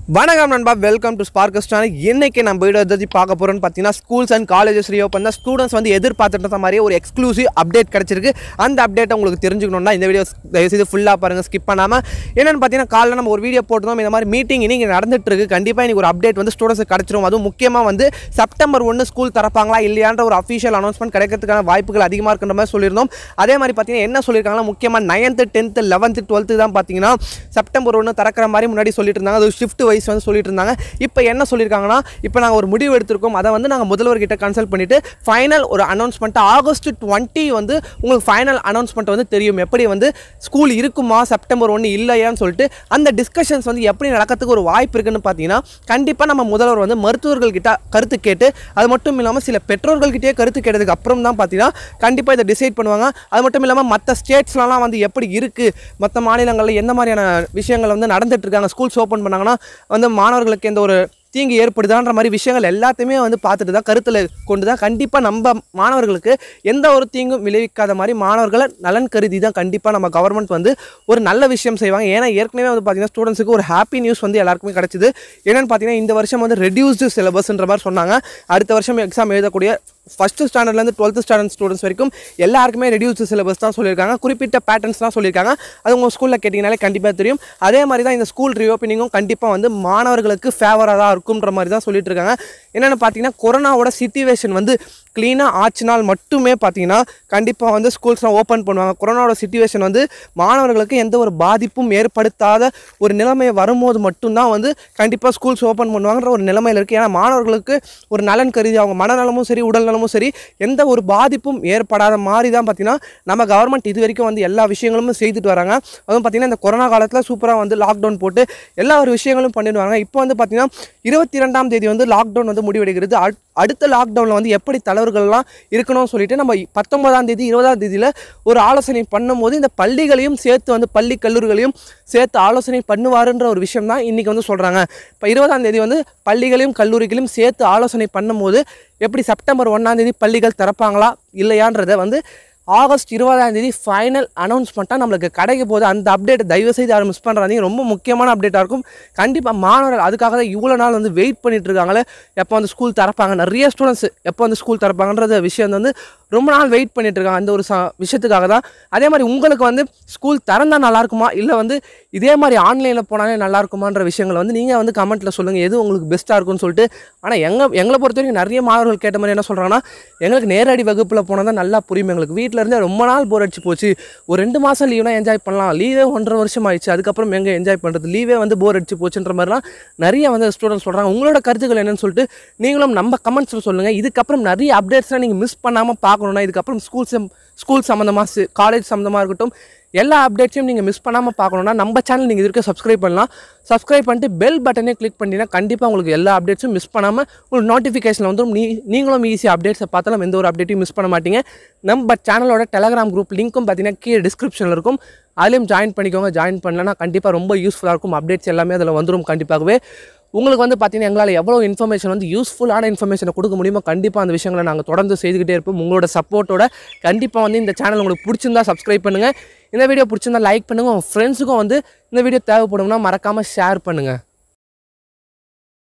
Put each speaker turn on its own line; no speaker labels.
வணக்கம் நண்பா welcome to ஸ்பார்க்கஸ் channel இன்னைக்கு நம்ம வீடியோ எதாவது பார்க்க போகிறோம்னு பார்த்தீங்கன்னா ஸ்கூல்ஸ் அண்ட் காலேஜஸ் ரீஓப்பன் தான் ஸ்டூடெண்ட்ஸ் வந்து எதிர்பார்த்துட்டு இருந்த மாதிரி ஒரு எக்ஸ்க்ளூசிவ் அப்டேட் கிடச்சிருக்கு அந்த அப்டேட்டை உங்களுக்கு தெரிஞ்சுக்கணும்னா இந்த வீடியோ தயவுசெய்து ஃபுல்லாக பாருங்கள் ஸ்கிப் பண்ணாமல் என்னென்னு பார்த்தீங்கன்னா காலைல நம்ம ஒரு வீடியோ போட்டிருந்தோம் இந்த மாதிரி மீட்டிங் இன்னைக்கு நடந்துட்டு இருக்கு கண்டிப்பாக இன்னைக்கு ஒரு அப்டேட் வந்து ஸ்டூடெண்ட்ஸ் கிடச்சிரும் அதுவும் முக்கியமாக வந்து செப்டம்பர் ஒன்று ஸ்கூல் திறப்பாங்களா இல்லையான்ற ஒரு அஃபிஷியல் அனௌன்ஸ்மெண்ட் கிடைக்கிறதுக்கான வாய்ப்புகள் அதிகமாக இருக்குன்ற மாதிரி சொல்லியிருந்தோம் அதே மாதிரி பார்த்தீங்கன்னா என்ன சொல்லியிருக்காங்கன்னா முக்கியமாக நைன்த்து டென்த்து லெவன்த்து டுவெல்த்து தான் பார்த்தீங்கன்னா செப்டம்பர் ஒன்று திறக்கிற மாதிரி முன்னாடி சொல்லிட்டு இருந்தாங்க அது ஷிஃப்ட் வைஸ் வந்து சொல்லிட்டு இருந்தாங்க இப்போ என்ன சொல்லியிருக்காங்கன்னா இப்போ நாங்கள் ஒரு முடிவு எடுத்திருக்கோம் அதை வந்து நாங்கள் முதல்வர்கிட்ட கன்சல்ட் பண்ணிட்டு ஃபைனல் ஒரு அனௌன்ஸ்மெண்ட் ஆகஸ்ட் டுவெண்ட்டி வந்து உங்களுக்கு ஃபைனல் அனௌன்ஸ்மெண்ட் வந்து தெரியும் எப்படி வந்து ஸ்கூல் இருக்குமா செப்டம்பர் ஒன்று இல்லையான்னு சொல்லிட்டு அந்த டிஸ்கஷன்ஸ் வந்து எப்படி நடக்கிறதுக்கு ஒரு வாய்ப்பு இருக்குன்னு பார்த்தீங்கன்னா கண்டிப்பாக நம்ம முதல்வர் வந்து மருத்துவர்கள் கிட்ட கருத்து கேட்டு அது மட்டும் இல்லாமல் சில பெற்றோர்கள்கிட்டயே கருத்து கேட்டதுக்கு அப்புறம் தான் பார்த்தீங்கன்னா கண்டிப்பாக இதை டிசைட் பண்ணுவாங்க அது மட்டும் இல்லாமல் மற்ற ஸ்டேட்ஸ்லாம் வந்து எப்படி இருக்குது மற்ற மாநிலங்களில் எந்த மாதிரியான விஷயங்கள் வந்து நடந்துட்டு இருக்காங்க ஸ்கூல்ஸ் ஓப்பன் பண்ணாங்கன்னா வந்து மாணவர்களுக்கு எந்த ஒரு தீங்கு ஏற்படுதான்ற மாதிரி விஷயங்கள் எல்லாத்தையுமே வந்து பார்த்துட்டு தான் கருத்தில் கொண்டு தான் கண்டிப்பாக நம்ம மாணவர்களுக்கு எந்த ஒரு தீங்கும் விளைவிக்காத மாதிரி மாணவர்களை நலன் கருதி தான் கண்டிப்பாக நம்ம கவர்மெண்ட் வந்து ஒரு நல்ல விஷயம் செய்வாங்க ஏன்னா ஏற்கனவே வந்து பார்த்தீங்கன்னா ஸ்டூடெண்ட்ஸுக்கு ஒரு ஹாப்பி நியூஸ் வந்து எல்லாருக்குமே கிடச்சிது என்னென்னு பார்த்தீங்கன்னா இந்த வருஷம் வந்து ரெடியூஸ்டு சிலபஸ்ன்ற மாதிரி சொன்னாங்க அடுத்த வருஷம் எக்ஸாம் எழுதக்கூடிய ஃபஸ்ட்டு ஸ்டாண்டர்ட்லேருந்து டுவெல்த்து ஸ்டாண்டர்ட் ஸ்டூடெண்ட்ஸ் வரைக்கும் எல்லாருக்குமே ரெடியூஸ்டு சிலபஸ் தான் சொல்லியிருக்காங்க குறிப்பிட்ட பேட்டர்ன்ஸ் தான் சொல்லியிருக்காங்க அது உங்கள் ஸ்கூலில் கேட்டிங்கனாலே கண்டிப்பாக தெரியும் அதே மாதிரி தான் இந்த ஸ்கூல் ரீஓப்பனிங்கும் கண்டிப்பாக வந்து மாணவர்களுக்கு ஃபேவராக தான் இருக்கும்ன்ற மாதிரி தான் சொல்லிட்டு இருக்காங்க என்னென்னு பார்த்தீங்கன்னா கொரோனாவோட சிச்சுவேஷன் வந்து க்ளீனாக ஆச்சுனால் மட்டுமே பார்த்தீங்கன்னா கண்டிப்பாக வந்து ஸ்கூல்ஸ்லாம் ஓப்பன் பண்ணுவாங்க கொரோனாவோட சுச்சுவேஷன் வந்து மாணவர்களுக்கு எந்த ஒரு பாதிப்பும் ஏற்படுத்தாத ஒரு நிலைமை வரும்போது மட்டும்தான் வந்து கண்டிப்பாக ஸ்கூல்ஸ் ஓப்பன் பண்ணுவாங்கன்ற ஒரு நிலைமையில் இருக்குது ஏன்னா மாணவர்களுக்கு ஒரு நலன் கருதி அவங்க மனநலமும் சரி உடல் நலமும் சரி எந்த ஒரு பாதிப்பும் ஏற்படாத மாதிரி தான் பார்த்தீங்கன்னா நம்ம கவர்மெண்ட் இது வரைக்கும் வந்து எல்லா விஷயங்களும் செய்துட்டு வராங்க அதுவும் பார்த்தீங்கன்னா இந்த கொரோனா காலத்தில் சூப்பராக வந்து லாக்டவுன் போட்டு எல்லா ஒரு விஷயங்களும் பண்ணிடுவாங்க இப்போ வந்து பார்த்தீங்கன்னா இருபத்தி ரெண்டாம் தேதி வந்து லாக்டவுன் வந்து முடிவடைகிறது அட்- அடுத்த லாக்டவுனில் வந்து எப்படி தலைவர்கள்லாம் இருக்கணும்னு சொல்லிட்டு நம்ம பத்தொன்பதாம் தேதி இருபதாம் தேதியில் ஒரு ஆலோசனை பண்ணும்போது இந்த பள்ளிகளையும் சேர்த்து வந்து பள்ளி கல்லூரிகளையும் சேர்த்து ஆலோசனை பண்ணுவாருன்ற ஒரு விஷயம் தான் இன்றைக்கி வந்து சொல்கிறாங்க இப்போ இருபதாம் தேதி வந்து பள்ளிகளையும் கல்லூரிகளையும் சேர்த்து ஆலோசனை பண்ணும்போது எப்படி செப்டம்பர் ஒன்றாம் தேதி பள்ளிகள் திறப்பாங்களா இல்லையான்றதை வந்து ஆகஸ்ட் இருபதாம் தேதி ஃபைனல் அனௌன்ஸ்மெண்ட்டாக நம்மளுக்கு கிடைக்க போகுது அந்த அப்டேட் தயவு செய்து யாரும் மிஸ் பண்ணுறாதீங்க ரொம்ப முக்கியமான அப்டேட்டாக இருக்கும் கண்டிப்பாக மாணவர்கள் அதுக்காக தான் இவ்வளோ நாள் வந்து வெயிட் பண்ணிட்டு இருக்காங்களே எப்போ வந்து ஸ்கூல் திறப்பாங்க நிறைய ஸ்டூடெண்ட்ஸ் எப்போ வந்து ஸ்கூல் திறப்பாங்கன்ற விஷயம் வந்து ரொம்ப நாள் வெயிட் பண்ணிட்டு இருக்காங்க அந்த ஒரு ச விஷயத்துக்காக தான் அதே மாதிரி உங்களுக்கு வந்து ஸ்கூல் திறந்தா நல்லா இருக்குமா இல்லை வந்து இதே மாதிரி ஆன்லைனில் போனாலே நல்லா இருக்குமான்ற விஷயங்களை வந்து நீங்கள் வந்து கமெண்ட்டில் சொல்லுங்கள் எது உங்களுக்கு பெஸ்ட்டாக இருக்கும்னு சொல்லிட்டு ஆனால் எங்கள் எங்களை பொறுத்த வரைக்கும் நிறைய மாணவர்கள் கேட்ட மாதிரி என்ன சொல்கிறாங்கன்னா எங்களுக்கு நேரடி வகுப்பில் போனால் தான் நல்லா புரியும் எங்களுக்கு வீட்டில் இருந்தே ரொம்ப நாள் போர் அடிச்சு போச்சு ஒரு ரெண்டு மாதம் லீவ்னா என்ஜாய் பண்ணலாம் லீவே ஒன்றரை வருஷம் ஆயிடுச்சு அதுக்கப்புறம் எங்கே என்ஜாய் பண்ணுறது லீவே வந்து போர் அடிச்சு போச்சுன்ற மாதிரிலாம் நிறைய வந்து ஸ்டூடெண்ட்ஸ் சொல்கிறாங்க உங்களோட கருத்துக்கள் என்னன்னு சொல்லிட்டு நீங்களும் நம்ம கமெண்ட்ஸில் சொல்லுங்கள் இதுக்கப்புறம் நிறைய அப்டேட்ஸ்லாம் நீங்கள் மிஸ் பண்ணாமல் பார்க்கணுன்னா இதுக்கப்புறம் ஸ்கூல் சம் ஸ்கூல் சம்மந்தமாக காலேஜ் சம்மந்தமாக இருக்கட்டும் எல்லா அப்டேட்ஸையும் நீங்கள் மிஸ் பண்ணாமல் பார்க்கணுன்னா நம்ம சேனல் நீங்கள் இதுக்கு சப்ஸ்கிரைப் பண்ணலாம் சப்ஸ்கிரைப் பண்ணிட்டு பெல் பட்டனே கிளிக் பண்ணிட்டீங்கன்னா கண்டிப்பாக உங்களுக்கு எல்லா அப்டேட்ஸும் மிஸ் பண்ணாமல் உங்களுக்கு நோட்டிஃபிகேஷன் வந்துடும் நீ நீங்களும் ஈஸியாக அப்டேட்ஸை பார்த்தாலும் எந்த ஒரு அப்டேட்டையும் மிஸ் பண்ண மாட்டீங்க நம்ம சேனலோட டெலகிராம் குரூப் லிங்க்கும் பார்த்தீங்கன்னா கீழே டிஸ்கிரிப்ஷனில் இருக்கும் அதுலேயும் ஜாயின் பண்ணிக்கோங்க ஜாயின் பண்ணலன்னா கண்டிப்பாக ரொம்ப யூஸ்ஃபுல்லாக இருக்கும் அப்டேட்ஸ் எல்லாமே அதில் வந்துடும் கண்டிப்பாகவே உங்களுக்கு வந்து பார்த்தீங்கன்னா எங்களால் எவ்வளோ இன்ஃபர்மேஷன் வந்து யூஸ்ஃபுல்லான இன்ஃபர்மேஷனை கொடுக்க முடியுமோ கண்டிப்பாக அந்த விஷயங்களை நாங்கள் தொடர்ந்து செய்துக்கிட்டே இருப்போம் உங்களோட சப்போர்ட்டோட கண்டிப்பாக வந்து இந்த சேனல் உங்களுக்கு பிடிச்சிருந்தா சப்ஸ்கிரைப் பண்ணுங்கள் இந்த வீடியோ பிடிச்சிருந்தா லைக் பண்ணுங்கள் உங்கள் ஃப்ரெண்ட்ஸுக்கும் வந்து இந்த வீடியோ தேவைப்படும்னா மறக்காமல் ஷேர் பண்ணுங்கள்